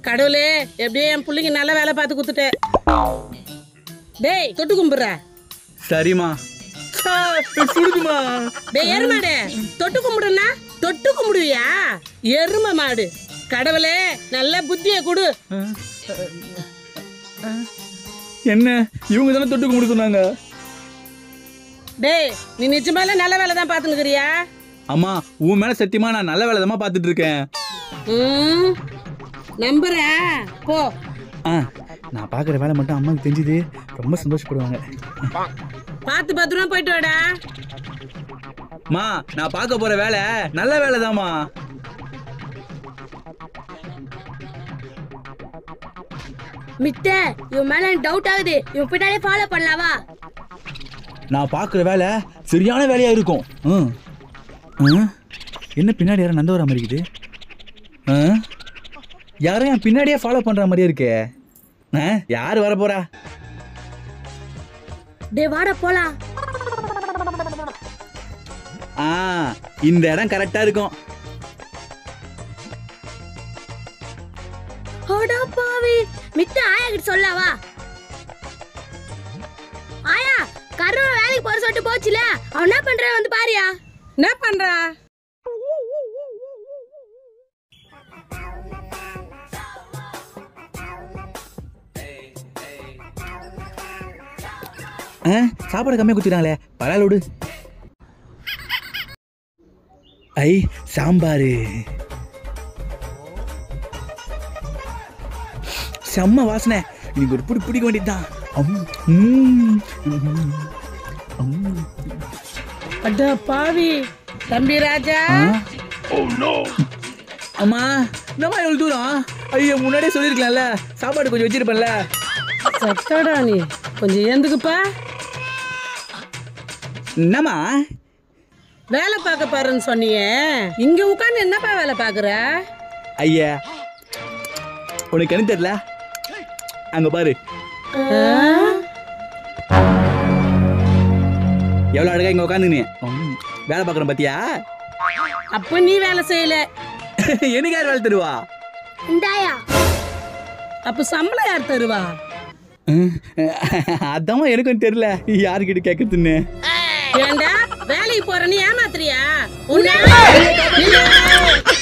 கடவுளே எப்படியோ என் பிள்ளைங்க நல்ல வேலை பார்த்து கொடுத்துட்டேன் டேய் தொட்டு கும்பிடுற சரிம்மா ஆ, சுடுதுமா டேய் எருமாடு தொட்டு கும்பிடுனா தொட்டு கும்பிடுவியா எரும மாடு கடவுளே நல்ல புத்தியை கொடு என்ன இவங்க தானே தொட்டு கும்பிட சொன்னாங்க டேய் நீ நிஜமால நல்ல வேலை தான் பார்த்துனுக்கிறியா அம்மா உன் மேல சத்தியமா நான் நல்ல வேலை தான் பார்த்துட்டு இருக்கேன் ம் நம்புற போ ஆ நான் பார்க்குற வேலை மட்டும் அம்மாவுக்கு தெரிஞ்சுது ரொம்ப சந்தோஷப்படுவாங்க பார்த்து பத்திரமா போயிட்டு வாடா மா நான் பார்க்க போற வேலை நல்ல வேலை தாம்மா மித்த இவன் மேல டவுட் ஆகுது இவன் பின்னாலே ஃபாலோ பண்ணலாவா நான் பார்க்குற வேலை சரியான வேலையா இருக்கும் ம் ம்? என்ன பின்னாடி யாரும் நந்த வர மாதிரி இருக்குது ஆ? யாரும் என் பின்னாடியே ஃபாலோ பண்ற மாதிரியே இருக்கே ஆ? யார் வர போறா டே வாடா போலாம் ஆ இந்த இடம் கரெக்டா இருக்கும் அடா பாவி மித்த ஆயா கிட்ட சொல்லவா ஆயா கருவ வேலைக்கு போற சொல்லிட்டு போச்சுல அவன் என்ன பண்றான் வந்து பாரியா என்ன பண்றா ஆ சாப்பாடு கம்மியாக குத்திட்டாங்களே பரவாயில்ல விடு ஐ சாம்பார் செம்ம வாசனை இன்னைக்கு ஒரு பிடி பிடிக்க வேண்டியதுதான் அம், ம், ம், ம். அட பாவி தம்பி ராஜா ஆ? அம்மா என்னம்மா எவ்வளோ தூரம் ஐயோ முன்னாடியே சொல்லியிருக்கலாம்ல சாப்பாடு கொஞ்சம் வச்சிருப்பேன்ல சத்தடா நீ கொஞ்சம் ஏந்துக்குப்பா என்னம்மா வேலை பார்க்க பாருன்னு சொன்னியே இங்க உட்காந்து என்னப்பா வேலை பாக்குற ஐயா உனக்கு என்ன தெரியல அங்க பாரு எவ்வளோ அழகா இங்க உட்காந்துன்னு வேலை பார்க்குறேன் பாத்தியா அப்ப நீ வேலை செய்யல எனக்கு யார் வேலை தருவா இந்தாயா அப்ப சம்பளம் யார் தருவா அதாம்மா எனக்கும் தெரியல யாருக்கிட்ட கேட்கறதுன்னு ஏண்டா வேலைக்கு போற நீ ஏமாத்துறியா உன்னை